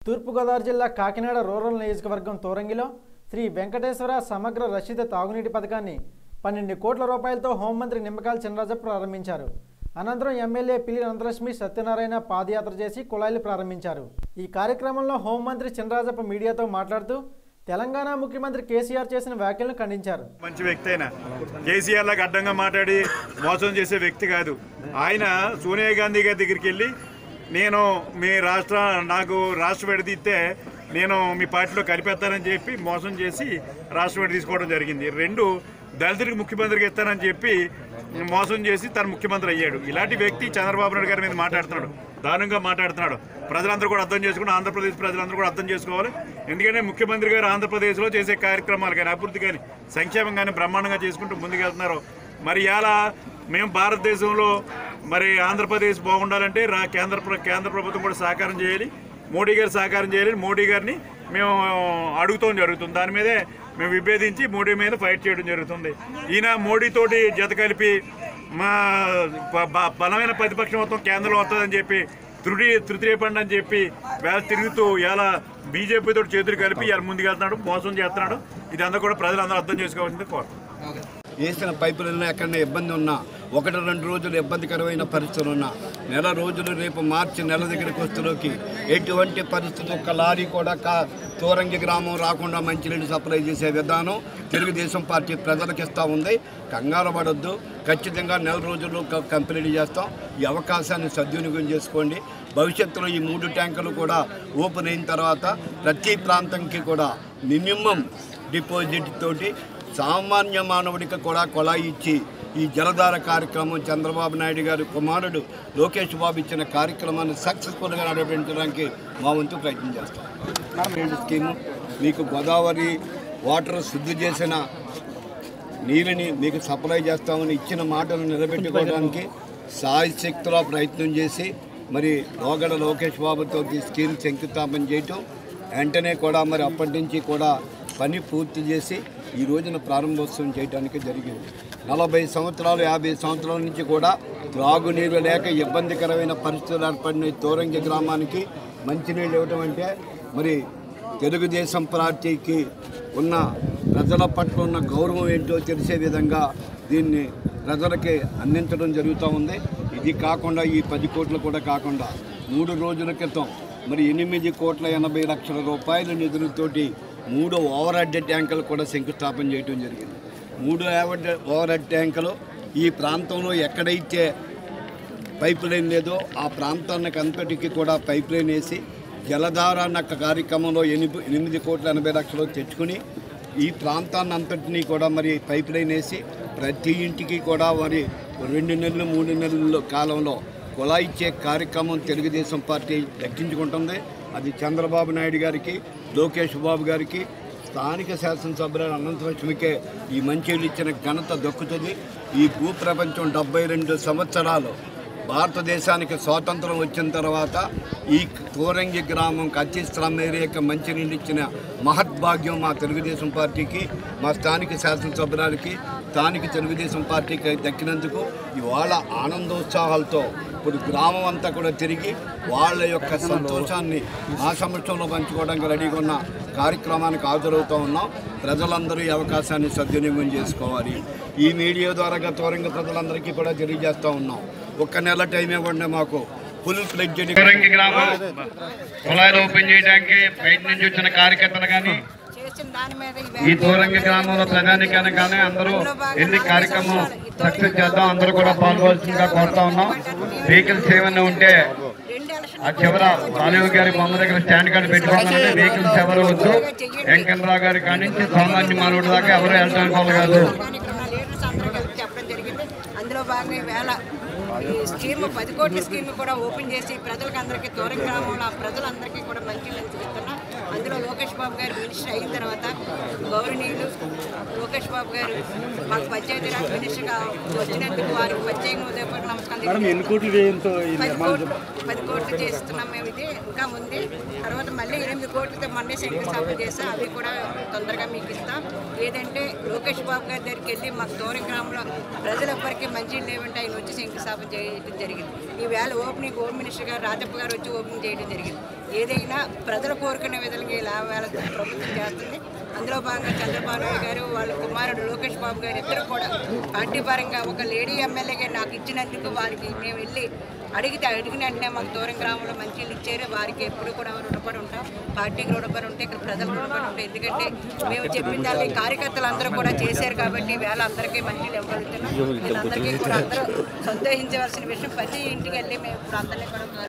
తూర్పుగోదావరి జిల్లా కాకినాడ రూరల్ నియోజకవర్గం తోరంగిలో శ్రీ వెంకటేశ్వర సమగ్ర రక్షిత తాగునీటి పథకాన్ని పన్నెండు కోట్ల రూపాయలతో హోంమంత్రి నిమ్మకాయల చినరాజు ప్రారంభించారు అనంతరం ఎమ్మెల్యే పిల్లి అనంతలక్ష్మి సత్యనారాయణ పాదయాత్ర చేసి కుళాయిలు ప్రారంభించారు ఈ కార్యక్రమంలో హోంమంత్రి చినరాజప్ప మీడియాతో మాట్లాడుతూ తెలంగాణ ముఖ్యమంత్రి కేసీఆర్ చేసిన వ్యాఖ్యలను ఖండించారు మంచి వ్యక్తి అయినా కేసీఆర్ లాగా అడ్డంగా మాట్లాడి మోసం చేసే వ్యక్తి కాదు ఆయన సోనియా గాంధీ గారి దగ్గరికి వెళ్ళి నేను మీ రాష్ట్ర నాకు రాష్ట్ర విడదీస్తే నేను మీ పార్టీలో కలిపేస్తానని చెప్పి మోసం చేసి రాష్ట్ర విడ తీసుకోవడం జరిగింది రెండు దళితుడికి ముఖ్యమంత్రికి ఇస్తానని చెప్పి మోసం చేసి తను ముఖ్యమంత్రి అయ్యాడు ఇలాంటి వ్యక్తి చంద్రబాబు నాయుడు గారి మీద మాట్లాడుతున్నాడు దారుణంగా మాట్లాడుతున్నాడు ప్రజలందరూ కూడా అర్థం చేసుకుని ఆంధ్రప్రదేశ్ ప్రజలందరూ కూడా అర్థం చేసుకోవాలి ఎందుకంటే ముఖ్యమంత్రి గారు ఆంధ్రప్రదేశ్లో చేసే కార్యక్రమాలు కానీ అభివృద్ధి కానీ సంక్షేమం కానీ బ్రహ్మాండంగా చేసుకుంటూ ముందుకెళ్తున్నారు మరి ఇలా మేము భారతదేశంలో మరి ఆంధ్రప్రదేశ్ బాగుండాలంటే రా కేంద్ర ప్ర- కేంద్ర ప్రభుత్వం కూడా సహకారం చేయాలి మోడీ గారు సహకారం చేయాలి మోడీ గారిని మేము అడుగుతాం జరుగుతుంది దాని మీదే మేము విభేదించి మోడీ మీద ఫైట్ చేయడం జరుగుతుంది ఈయన మోడీతోటి జత కలిపి మా ప- బ- బలమైన ప్రతిపక్షం మొత్తం కేంద్రంలో వస్తుందని చెప్పి తృతీయ తృతీయ పండు అని చెప్పి వేళ తిరుగుతూ ఇలా బీజేపీ తోటి చేతులు కలిపి ఇలా ముందుకెళ్తున్నాడు మోసం చేస్తున్నాడు ఇదంతా కూడా ప్రజలందరూ అర్థం చేసుకోవాల్సింది కోరుతున్నాం వేసిన పైపులలో ఎక్కడైనా ఇబ్బంది ఉన్నా ఒకటి రెండు రోజులు ఇబ్బందికరమైన పరిస్థితులు ఉన్నా నెల రోజులు రేపు మార్చి నెల దగ్గరికి వస్తులోకి ఎటువంటి పరిస్థితి ఒక్క లారీ కూడా కా తోరంగి గ్రామం రాకుండా మంచినీళ్ళు సప్లై చేసే విధానం తెలుగుదేశం పార్టీ ప్రజలకు ఇస్తూ ఉంది కంగారు పడొద్దు ఖచ్చితంగా నెల రోజుల్లో క- కంప్లీట్ చేస్తాం ఈ అవకాశాన్ని సద్వినియోగం చేసుకోండి భవిష్యత్తులో ఈ మూడు ట్యాంకులు కూడా ఓపెన్ అయిన తర్వాత ప్రతి ప్రాంతంకి కూడా మినిమం డిపాజిట్ తోటి సామాన్య మానవుడికి కూడా కొలాయి ఇచ్చి ఈ జలధార కార్యక్రమం చంద్రబాబు నాయుడు గారి కుమారుడు లోకేష్ బాబు ఇచ్చిన కార్యక్రమాన్ని సక్సెస్ఫుల్గా నడిపించడానికి మా వంతు ప్రయత్నం చేస్తాం ఈ స్కీము మీకు గోదావరి వాటర్ శుద్ధి చేసిన నీరుని మీకు సప్లై చేస్తామని ఇచ్చిన మాటను నిలబెట్టుకోవడానికి సాయశక్తిలో ప్రయత్నం చేసి మరి లోగడ లోకేష్ బాబుతో ఈ స్కీమ్ శంకుస్థాపన చేయటం వెంటనే కూడా మరి అప్పటి నుంచి కూడా పని పూర్తి చేసి ఈ రోజున ప్రారంభోత్సవం చేయడానికి జరిగింది నలభై సంవత్సరాలు యాభై సంవత్సరాల నుంచి కూడా త్రాగునీరు లేక ఇబ్బందికరమైన పరిస్థితులు ఏర్పడిన ఈ తోరంగి గ్రామానికి మంచినీళ్ళు ఇవ్వటం అంటే మరి తెలుగుదేశం పార్టీకి ఉన్న ప్రజల పట్ల ఉన్న గౌరవం ఏంటో తెలిసే విధంగా దీన్ని ప్రజలకి అందించడం జరుగుతూ ఉంది ఇది కాకుండా ఈ పది కోట్లు కూడా కాకుండా మూడు రోజుల క్రితం మరి ఎనిమిది కోట్ల ఎనభై లక్షల రూపాయల నిధులతోటి మూడు ఓవర్ హెడ్ ట్యాంకులు కూడా శంకుస్థాపన చేయడం జరిగింది మూడు ఓవర్ ఓవర్ హెడ్ ట్యాంకులు ఈ ప్రాంతంలో ఎక్కడైతే పైప్ లైన్ లేదో ఆ ప్రాంతానికి అంతటికి కూడా పైప్ లైన్ వేసి జలధార అన్న కార్యక్రమంలో ఎనిమిది ఎనిమిది కోట్ల ఎనభై లక్షలు తెచ్చుకుని ఈ ప్రాంతాన్ని అంతటినీ కూడా మరి పైప్ లైన్ వేసి ప్రతి ఇంటికి కూడా మరి రెండు నెలలు మూడు నెలల కాలంలో కుళాయి ఇచ్చే కార్యక్రమం తెలుగుదేశం పార్టీ దక్కించుకుంటుంది అది చంద్రబాబు నాయుడు గారికి లోకేష్ బాబు గారికి స్థానిక శాసనసభ్యులు అనంతలక్ష్మికే ఈ మంచినీళ్ళు ఇచ్చిన ఘనత దక్కుతుంది ఈ భూప్రపంచం డెబ్బై రెండు సంవత్సరాలు భారతదేశానికి స్వాతంత్రం వచ్చిన తర్వాత ఈ కోరంగి గ్రామం కచ్చిస్త్రం ఏరియాకి మంచినీళ్ళు ఇచ్చిన మహద్భాగ్యం మా తెలుగుదేశం పార్టీకి మా స్థానిక శాసనసభ్యురాలకి స్థానిక తెలుగుదేశం పార్టీకి దక్కినందుకు ఇవాళ ఆనందోత్సాహాలతో ఇప్పుడు గ్రామం అంతా కూడా తిరిగి వాళ్ళ యొక్క సంతోషాన్ని ఆ సంవత్సరంలో పంచుకోవడానికి రెడీగా ఉన్న కార్యక్రమానికి హాజరవుతూ ఉన్నాం ప్రజలందరూ ఈ అవకాశాన్ని సద్వినియోగం చేసుకోవాలి ఈ మీడియా ద్వారా తోరంగ ప్రజలందరికీ కూడా తెలియజేస్తూ ఉన్నాం ఒక్క నెల టైం ఇవ్వండి మాకు ఫుల్ ఫ్లెడ్జెడ్ రంగి గ్రామం కుళాయిలు ఓపెన్ చేయడానికి బయట నుంచి వచ్చిన కార్యకర్తలు కానీ చేసిన దాని మీద ఈ దూరంగి గ్రామంలో ప్రజానికానికి కానీ అందరూ ఎన్ని కార్యక్రమం సక్సెస్ చేద్దాం అందరూ కూడా పాల్గొవలసిందిగా కోరుతా ఉన్నాం వెహికల్స్ ఏమైనా ఉంటే ఆ చివర బాలయ్య గారి బొమ్మ దగ్గర స్టాండ్ కార్డు పెట్టుకోవాలంటే వెహికల్స్ ఎవరు వద్దు వెంకటరావు గారి కాడి నుంచి సామాన్య మానవుడి దాకా ఎవరు వెళ్ళడానికి వాళ్ళు కాదు లీడర్స్ అందరూ కలిపి చెప్పడం జరిగింది అందులో భాగంగా ఈవేళ ఈ స్కీమ్ పది కోట్ల స్కీమ్ కూడా ఓపెన్ చేసి ప్రజలకు అందరికీ దూరం గ్రామంలో ఆ ప్రజలందరికీ కూడా మంచి ఇస్తున్నాం అందులో లోకేష్ బాబు గారు మినిస్టర్ అయిన తర్వాత గౌరవనీయులు లోకేష్ బాబు గారు మాకు పంచాయతీరాజ్ మినిస్టర్గా వచ్చినందుకు వారికి ప్రత్యేకంగా ఉదయపూర్వక నమస్కారం ఎన్ని కోట్లు పది కోట్లు పది కోట్లు చేస్తున్నాం మేము ఇది ఇంకా ఉంది తర్వాత మళ్ళీ ఎనిమిది కోట్లతో మొన్నే శంకుస్థాపన చేస్తాం అవి కూడా తొందరగా మీకు ఇస్తాం ఏదంటే లోకేష్ బాబు గారి దగ్గరికి వెళ్ళి మాకు దూరం గ్రామంలో ప్రజలెవ్వరికీ మంచి లేవంటే ఆయన వచ్చి శంకుస్థాపన చేయడం జరిగింది ఈవేళ ఓపెనింగ్ హోమ్ మినిస్టర్ గారు రాజప్ప గారు వచ్చి ఓపెనింగ్ చేయడం జరిగింది ఏదైనా ప్రజలు కోరుకునే విధంగా ఇలా వేళ ప్రభుత్వం చేస్తుంది అందులో భాగంగా చంద్రబాబు నాయుడు గారు వాళ్ళ కుమారుడు లోకేష్ బాబు గారు ఇద్దరు కూడా పార్టీ పరంగా ఒక లేడీ ఎమ్మెల్యేగా నాకు ఇచ్చినందుకు వారికి మేము వెళ్ళి అడిగితే అడిగిన వెంటనే మాకు దూరం గ్రామంలో మంచి ఇల్లు ఇచ్చారు వారికి ఎప్పుడు కూడా రుణపడి ఉంటాం పార్టీకి రుణపడి ఉంటాయి ఇక్కడ ప్రజలకు రుణపడి ఉంటాయి ఎందుకంటే మేము చెప్పిన దాన్ని కార్యకర్తలు అందరూ కూడా చేశారు కాబట్టి వేళ అందరికీ మంచి ఇవ్వగలుగుతున్నాం నేను అందరికీ కూడా అందరూ సంతోషించవలసిన విషయం ప్రతి ఇంటికి వెళ్ళి మేము ఇప్పుడు అందరినీ కూడా